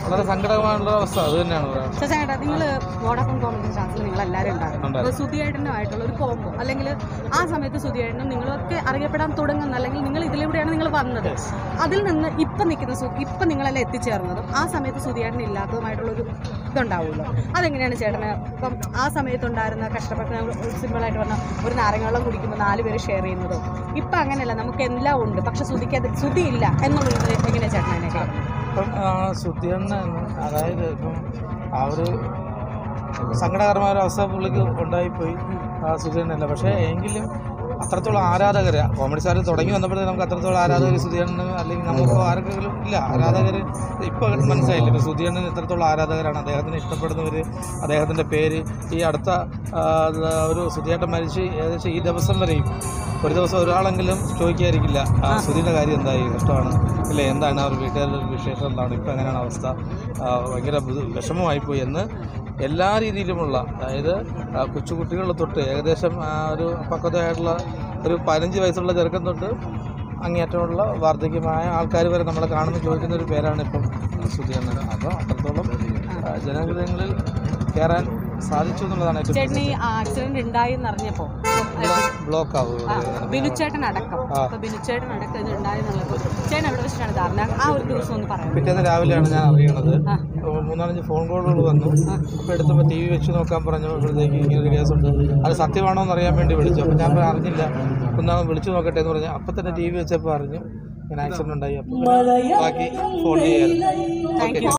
വളരെ സങ്കടമായുള്ള അവസ്ഥ അത് തന്നെയാണ് പറയാം ചേട്ടാ നിങ്ങൾ വോഡാഫോൺ കോമഡി ചാൻസിൽ നിങ്ങൾ എല്ലാവരും ഉണ്ടായിരുന്നു ഉണ്ടായിരുന്നു. അപ്പോൾ സുധിയേട്ടനുമായിട്ടുള്ള ഒരു കോംബോ അല്ലെങ്കിൽ ആ സമയത്ത് സുധിയേട്ടനും നിങ്ങളൊക്കെ അറിയപ്പെടാൻ തുടങ്ങുന്ന അല്ലെങ്കിൽ നിങ്ങൾ ഇതിലൂടെയാണ് നിങ്ങൾ വന്നത് അതിൽ നിന്ന് ഇപ്പം നിൽക്കുന്ന സു ഇപ്പം നിങ്ങളെല്ലാം എത്തിച്ചേർന്നതും ആ സമയത്ത് സുധിയേട്ടൻ ഇല്ലാത്തതുമായിട്ടുള്ളൊരു ഇതുണ്ടാവുമല്ലോ അതെങ്ങനെയാണ് ചേട്ടന് ഇപ്പം ആ സമയത്തുണ്ടായിരുന്ന കഷ്ടപ്പെട്ട് സിമ്പിളായിട്ട് പറഞ്ഞാൽ ഒരു നാരങ്ങവെള്ളം കുടിക്കുമ്പോൾ നാല് പേര് ഷെയർ ചെയ്യുന്നതും ഇപ്പം അങ്ങനെയല്ല നമുക്ക് എല്ലാം ഉണ്ട് പക്ഷെ സുധിക്ക് അത് സുധി ഇല്ല എന്നുള്ളത് എങ്ങനെയാണ് ചേട്ടൻ അതിനൊക്കെ ഇപ്പം ആ, സുധിയെന്ന് അതായത് ഇപ്പം ആ ഒരു സങ്കടകരമായ ഒരു അവസ്ഥ പുള്ളിക്ക് ഉണ്ടായിപ്പോയി ആ സുധിയണ്ണല്ല പക്ഷേ എങ്കിലും അത്രത്തോളം ആരാധകർ കോമഡി സ്റ്റാർ തുടങ്ങി വന്നപ്പോഴത്തേക്ക് നമുക്ക് അത്രത്തോളം ആരാധകർ സുധിയണ്ണന് അല്ലെങ്കിൽ നമുക്ക് ആർക്കെങ്കിലും ഇല്ല ആരാധകർ ഇപ്പോൾ മനസ്സിലായില്ല ഇപ്പോൾ സുധിയണ്ണന് ഇത്രത്തോളം ആരാധകരാണ് അദ്ദേഹത്തിന് ഇഷ്ടപ്പെടുന്നവർ അദ്ദേഹത്തിൻ്റെ പേര് ഈ അടുത്ത ആ, ഒരു സുധിയേട്ടൻ മരിച്ച് ഏകദേശം ഈ ദിവസം വരെയും ഒരു ദിവസം ഒരാളെങ്കിലും ചോദിക്കാതിരിക്കില്ല ആ സുധിയുടെ കാര്യം എന്തായി ഇഷ്ടമാണ് ഇല്ല എന്താണ് അവർ വീട്ടുകാരുടെ ഒരു വിശേഷം എന്താണ് ഇപ്പം എങ്ങനെയാണ് അവസ്ഥ ആ, ഭയങ്കര ബുദ്ധി- വിഷമമായിപ്പോയി എന്ന് എല്ലാ രീതിയിലുമുള്ള അതായത് ആ, കൊച്ചുകുട്ടികൾ തൊട്ട് ഏകദേശം ആ ഒരു പക്വതയായിട്ടുള്ള ഒരു പതിനഞ്ച് വയസ്സുള്ള ചെറുക്കൻ തൊട്ട് അങ്ങേയറ്റമുള്ള വാർദ്ധക്യമായ ആൾക്കാർ വരെ നമ്മളെ കാണുന്ന ചോദിക്കുന്ന ഒരു പേരാണ് ഇപ്പം സുധി എന്നത് അപ്പോൾ അത്രത്തോളം ആ, ജനഹൃദയങ്ങളിൽ കയറാൻ സാധിച്ചു എന്നുള്ളതാണ് ഏറ്റവും ചേട്ടന് ഈ ആക്സിഡന്റ് ഉണ്ടായി എന്നറിഞ്ഞപ്പോൾ ബ്ലോക്ക് ആവുക ബിനുച്ചേട്ടൻ അടക്കം ആ. അപ്പൊ ബിനുച്ചേട്ടൻ അടക്കം ഇത് ഉണ്ടായെന്നുള്ളത് ചേട്ടൻ എവിടെ വെച്ചിട്ടാണ് ധാരണ ആ ഒരു ദിവസം ഒന്ന് പറയാം പിറ്റേന്ന് രാവിലെയാണ് ഞാൻ അറിയണത് ആ. അപ്പോൾ മൂന്നാലഞ്ച് ഫോൺ കോളുകൾ വന്നു അപ്പോൾ എടുത്തപ്പോൾ ടി വി വെച്ച് നോക്കാൻ പറഞ്ഞപ്പോഴത്തേക്ക് ഇങ്ങനെ ഒരു കേസുണ്ട് അത് സത്യമാണോ എന്ന് അറിയാൻ വേണ്ടി വിളിച്ചു അപ്പോൾ ഞാൻ പറഞ്ഞു, അറിഞ്ഞില്ല ഒന്നാമത് വിളിച്ചു നോക്കട്ടെ എന്ന് പറഞ്ഞു അപ്പോൾ തന്നെ ടി വി വെച്ചപ്പോൾ അറിഞ്ഞു ഇങ്ങനെ ആക്സിഡന്റ് ഉണ്ടായി അപ്പോൾ ബാക്കി ഫോൺ ചെയ്യാൻ താങ്ക് യു